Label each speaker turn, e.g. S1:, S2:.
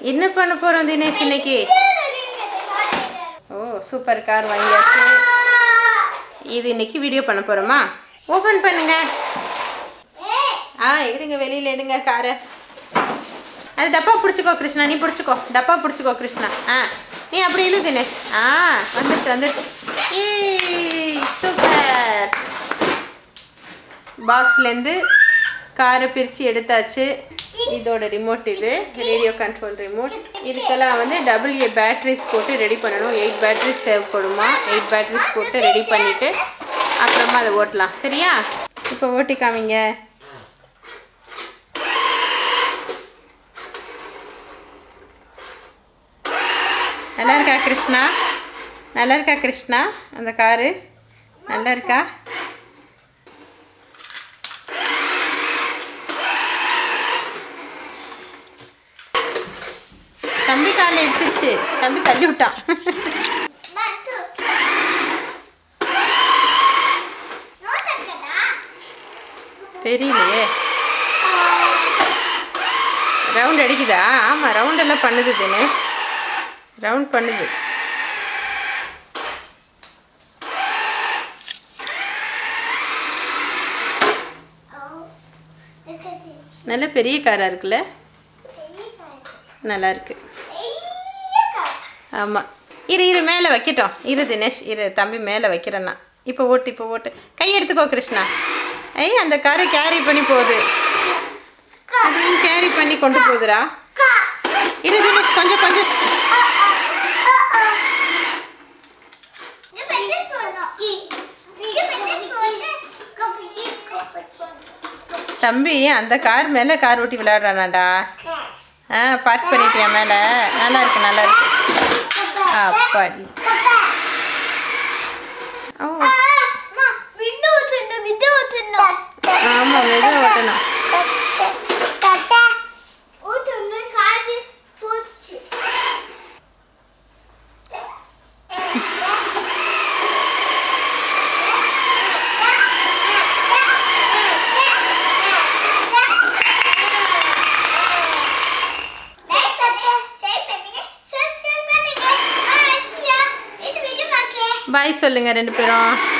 S1: என்ன பண்ண போகிறோம் தினேஷ் இன்னைக்கு ஓ சூப்பர் கார் வாங்கியாச்சு இது இன்னைக்கு வீடியோ பண்ண போகிறோமா ஓப்பன் பண்ணுங்க ஆ எடுங்க வெளியில் எடுங்க காரை அது டப்பா பிடிச்சிக்கோ கிருஷ்ணா நீ பிடிச்சிக்கோ டப்பா பிடிச்சிக்கோ கிருஷ்ணா ஆ நீ அப்படி இழு தினேஷ் ஆ வந்துருச்சு வந்துருச்சு ஏய் சூப்பர் பாக்ஸ்லேருந்து காரை பிரித்து எடுத்தாச்சு இதோட ரிமோட் இது ரேடியோ கண்ட்ரோல் ரிமோட் இதுக்கெல்லாம் வந்து டபுள் ஏ பேட்ரிஸ் போட்டு ரெடி பண்ணணும் எயிட் பேட்ரிஸ் தேவைப்படுமா எயிட் பேட்ரிஸ் போட்டு ரெடி பண்ணிவிட்டு அப்புறமா அதை ஓட்டலாம் சரியா இப்போ ஓட்டி காமிங்க நல்லா இருக்கா கிருஷ்ணா நல்லா இருக்கா கிருஷ்ணா அந்த காரு நல்லா இருக்கா தம்பி காலில் இடிச்சிருச்சு தம்பி தள்ளி விட்டான் தெரியலையே ரவுண்ட் அடிக்குதா ஆமாம் ரவுண்ட் எல்லாம் பண்ணுது தினேஷ் ரவுண்ட் பண்ணுது நல்ல பெரிய காராக இருக்குல்ல நல்லா இருக்கு ஆமாம் இரு இரு மேலே வைக்கட்டும் இரு தினேஷ் இரு தம்பி மேலே வைக்கிறேன்னா இப்போ ஓட்டு இப்போ ஓட்டு கை எடுத்துக்கோ கிருஷ்ணா ஐ அந்த காரை கேரி பண்ணி போகுது அதுவும் கேரி பண்ணி கொண்டு போகுதுடா இரு தினேஷ் கொஞ்சம் கொஞ்சம் தம்பி அந்த கார் மேலே கார் ஓட்டி விளையாடுறானாடா ஆ பார்க் பண்ணிட்டியா மேலே நல்லா இருக்கு நல்லா இருக்கு அப்பாடி ஓ ஆமாம் மெதுவாக ஓட்டணும் பாய் சொல்லுங்க ரெண்டு பேரும்